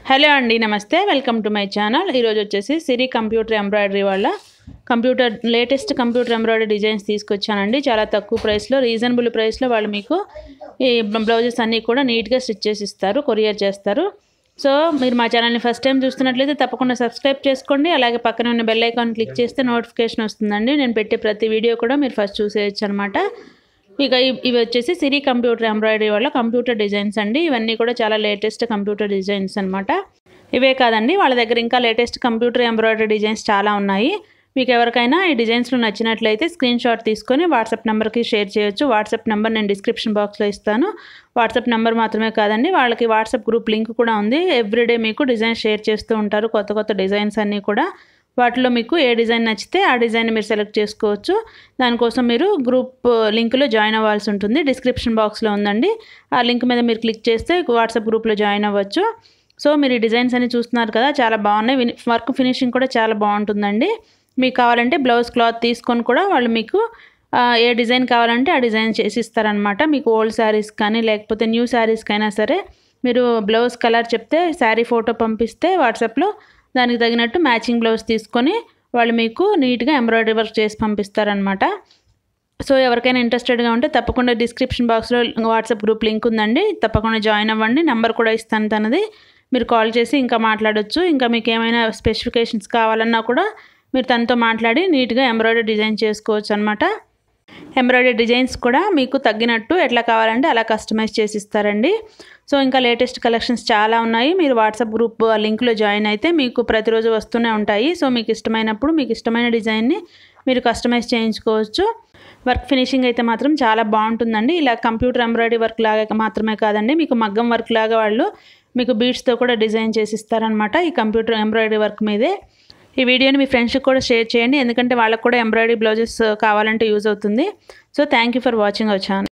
hello అండి నమస్తే welcome to my channel ఈరోజు వచ్చేసి సిరి కంప్యూటర్ ఎంబ్రాయిడరీ వాళ్ళ computer latest computer embroidery designs తీసుకొచ్చానండి చాలా తక్కువ ప్రైస్లో రీజనబుల్ ప్రైస్లో వాళ్ళు మీకు ఈ బ్లౌజెస్ అన్నీ కూడా నీట్గా స్టిచ్ చేసి ఇస్తారు కొరియర్ చేస్తారు సో మీరు మా ఛానల్ని ఫస్ట్ టైం చూస్తున్నట్లయితే తప్పకుండా సబ్స్క్రైబ్ చేసుకోండి అలాగే పక్కన ఉన్న బెల్ ఐకాన్ క్లిక్ చేస్తే నోటిఫికేషన్ వస్తుందండి నేను పెట్టే ప్రతి వీడియో కూడా మీరు ఫస్ట్ చూసేయచ్చు అనమాట ఇక ఇవ్- ఇవి వచ్చేసి సిరి కంప్యూటర్ ఎంబ్రాయిడరీ వల్ల కంప్యూటర్ డిజైన్స్ అండి ఇవన్నీ కూడా చాలా లేటెస్ట్ కంప్యూటర్ డిజైన్స్ అనమాట ఇవే కాదండి వాళ్ళ దగ్గర ఇంకా లేటెస్ట్ కంప్యూటర్ ఎంబ్రాయిడరీ డిజైన్స్ చాలా ఉన్నాయి మీకు ఎవరికైనా ఈ డిజైన్స్లో నచ్చినట్లయితే స్క్రీన్ షాట్ తీసుకొని వాట్సాప్ నెంబర్కి షేర్ చేయొచ్చు వాట్సాప్ నెంబర్ నేను డిస్క్రిప్షన్ బాక్స్లో ఇస్తాను వాట్సాప్ నెంబర్ మాత్రమే కాదండి వాళ్ళకి వాట్సాప్ గ్రూప్ లింక్ కూడా ఉంది ఎవ్రీడే మీకు డిజైన్ షేర్ చేస్తూ ఉంటారు కొత్త కొత్త డిజైన్స్ అన్నీ కూడా వాటిలో మీకు ఏ డిజైన్ నచ్చితే ఆ డిజైన్ మీరు సెలెక్ట్ చేసుకోవచ్చు దానికోసం మీరు గ్రూప్ లింక్లో జాయిన్ అవ్వాల్సి ఉంటుంది డిస్క్రిప్షన్ బాక్స్లో ఉందండి ఆ లింక్ మీద మీరు క్లిక్ చేస్తే వాట్సాప్ గ్రూప్లో జాయిన్ అవ్వచ్చు సో మీరు ఈ డిజైన్స్ అన్ని చూస్తున్నారు కదా చాలా బాగున్నాయి విని- వర్క్ ఫినిషింగ్ కూడా చాలా బాగుంటుందండి మీకు కావాలంటే బ్లౌజ్ క్లాత్ తీసుకొని కూడా వాళ్ళు మీకు ఆ, ఏ డిజైన్ కావాలంటే ఆ డిజైన్ చేసి ఇస్తారనమాట మీకు ఓల్డ్ శారీస్ కానీ లేకపోతే న్యూ శారీస్కి అయినా సరే మీరు బ్లౌజ్ కలర్ చెప్తే శారీ ఫోటో పంపిస్తే వాట్సాప్లో దానికి తగినట్టు మ్యాచింగ్ బ్లౌజ్ తీసుకొని వాళ్ళు మీకు నీట్గా ఎంబ్రాయిడరీ వర్క్ చేసి పంపిస్తారనమాట సో ఎవరికైనా ఇంట్రెస్టెడ్గా ఉంటే తప్పకుండా డిస్క్రిప్షన్ బాక్స్లో వాట్సాప్ గ్రూప్ లింక్ ఉందండి తప్పకుండా జాయిన్ అవ్వండి నెంబర్ కూడా ఇస్తాను తనది మీరు కాల్ చేసి ఇంకా మాట్లాడొచ్చు ఇంకా మీకు ఏమైనా స్పెసిఫికేషన్స్ కావాలన్నా కూడా మీరు తనతో మాట్లాడి నీట్గా ఎంబ్రాయిడరీ డిజైన్ చేసుకోవచ్చు అనమాట ఎంబ్రాయిడరీ డిజైన్స్ కూడా మీకు తగ్గినట్టు ఎట్లా కావాలంటే అలా కస్టమైజ్ చేసి ఇస్తారండి సో ఇంకా లేటెస్ట్ కలెక్షన్స్ చాలా ఉన్నాయి మీరు వాట్సాప్ గ్రూప్ లింక్లో జాయిన్ అయితే మీకు ప్రతిరోజు వస్తూనే ఉంటాయి సో మీకు ఇష్టమైనప్పుడు మీకు ఇష్టమైన డిజైన్ని మీరు కస్టమైజ్ చేయించుకోవచ్చు వర్క్ ఫినిషింగ్ అయితే మాత్రం చాలా బాగుంటుందండి ఇలా కంప్యూటర్ ఎంబ్రాయిడరీ వర్క్ లాగా మాత్రమే కాదండి మీకు మగ్గం వర్క్ లాగా వాళ్ళు మీకు బీడ్స్తో కూడా డిజైన్ చేసి ఇస్తారనమాట ఈ కంప్యూటర్ ఎంబ్రాయిడరీ వర్క్ మీదే ఈ వీడియోని మీ ఫ్రెండ్స్కి కూడా షేర్ చేయండి ఎందుకంటే వాళ్ళకు కూడా ఎంబ్రాయిడరీ బ్లౌజెస్ కావాలంటే యూజ్ అవుతుంది so thank you for watching our channel